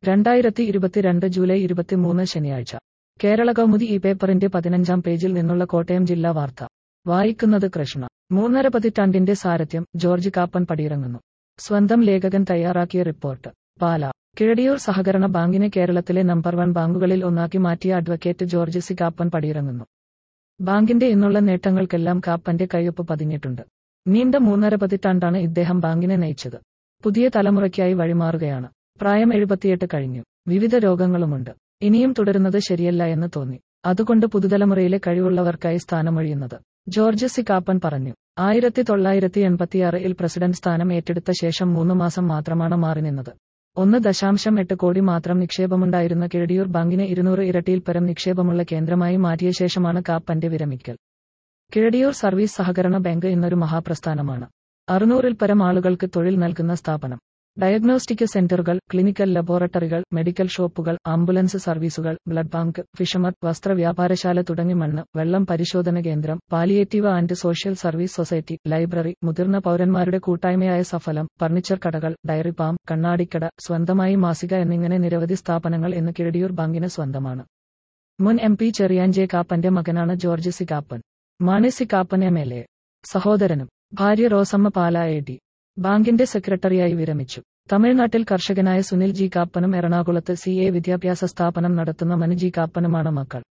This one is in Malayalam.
രണ്ടായിരത്തി ഇരുപത്തിരണ്ട് ജൂലൈ ഇരുപത്തിമൂന്ന് ശനിയാഴ്ച കേരള കൗമുദി ഈ പേപ്പറിന്റെ പതിനഞ്ചാം പേജിൽ നിന്നുള്ള കോട്ടയം ജില്ലാ വാർത്ത വായിക്കുന്നത് കൃഷ്ണ മൂന്നര പതിറ്റാണ്ടിന്റെ സാരഥ്യം ജോർജ് കാപ്പൻ പടിയിറങ്ങുന്നു സ്വന്തം ലേഖകൻ തയ്യാറാക്കിയ റിപ്പോർട്ട് പാല കിഴടിയൂർ സഹകരണ ബാങ്കിനെ കേരളത്തിലെ നമ്പർ വൺ ബാങ്കുകളിൽ ഒന്നാക്കി മാറ്റിയ അഡ്വക്കേറ്റ് ജോർജ് സി കാപ്പൻ പടിയിറങ്ങുന്നു ബാങ്കിന്റെ ഇന്നുള്ള നേട്ടങ്ങൾക്കെല്ലാം കാപ്പന്റെ കയ്യൊപ്പ് പതിഞ്ഞിട്ടുണ്ട് നീണ്ട മൂന്നര പതിറ്റാണ്ടാണ് ഇദ്ദേഹം ബാങ്കിനെ നയിച്ചത് പുതിയ തലമുറയ്ക്കായി വഴിമാറുകയാണ് പ്രായം എഴുപത്തിയെട്ട് കഴിഞ്ഞു വിവിധ രോഗങ്ങളുമുണ്ട് ഇനിയും തുടരുന്നത് ശരിയല്ല എന്ന് തോന്നി അതുകൊണ്ട് പുതുതലമുറയിലെ കഴിവുള്ളവർക്കായി സ്ഥാനമൊഴിയുന്നത് ജോർജ് സി കാപ്പൻ പറഞ്ഞു ആയിരത്തി തൊള്ളായിരത്തി എൺപത്തിയാറിൽ പ്രസിഡന്റ് സ്ഥാനം ഏറ്റെടുത്ത ശേഷം മൂന്ന് മാസം മാത്രമാണ് മാറി നിന്നത് ഒന്ന് ദശാംശം എട്ട് കോടി മാത്രം നിക്ഷേപമുണ്ടായിരുന്ന കിഴടിയൂർ ബാങ്കിനെ ഇരുന്നൂറ് ഇരട്ടിയിൽ പരം നിക്ഷേപമുള്ള കേന്ദ്രമായി മാറ്റിയ ശേഷമാണ് കാപ്പന്റെ വിരമിക്കൽ കിഴടിയൂർ സർവീസ് സഹകരണ ബാങ്ക് എന്നൊരു മഹാപ്രസ്ഥാനമാണ് അറുന്നൂറിൽ പരം ആളുകൾക്ക് തൊഴിൽ നൽകുന്ന സ്ഥാപനം ഡയഗ്നോസ്റ്റിക് സെന്ററുകൾ ക്ലിനിക്കൽ ലബോറട്ടറികൾ മെഡിക്കൽ ഷോപ്പുകൾ ആംബുലൻസ് സർവീസുകൾ ബ്ലഡ് ബാങ്ക് ഫിഷമർ വസ്ത്ര വ്യാപാരശാല തുടങ്ങി മണ്ണ് വെള്ളം പരിശോധന കേന്ദ്രം palliative and social service society library മുതിർന്ന പൗരന്മാരുടെ കൂട്ടായ്മയായ സഫലം ഫർണിച്ചർ കടകൾ ഡയറി പാം കണ്ണാടിക്കട സ്വന്തമായി മാസിക എന്നിങ്ങനെ നിരവധി സ്ഥാപനങ്ങൾ ഇന്ന് കിഴടിയൂർ ബാങ്കിന് സ്വന്തമാണ് മുൻ എം പി ചെറിയാൻ ജെ കാപ്പന്റെ മകനാണ് George C Kappan Mani C Kappan M L A സഹോദരനും ഭാര്യ റോസമ്മ പാല എ ഡി ബാങ്കിന്റെ സെക്രട്ടറിയായി വിരമിച്ചു തമിഴ്നാട്ടിൽ കർഷകനായ സുനിൽ ജി കാപ്പനും എറണാകുളത്ത് സി എ വിദ്യാഭ്യാസ സ്ഥാപനം നടത്തുന്ന മനു ജി കാപ്പനുമാണ് മക്കൾ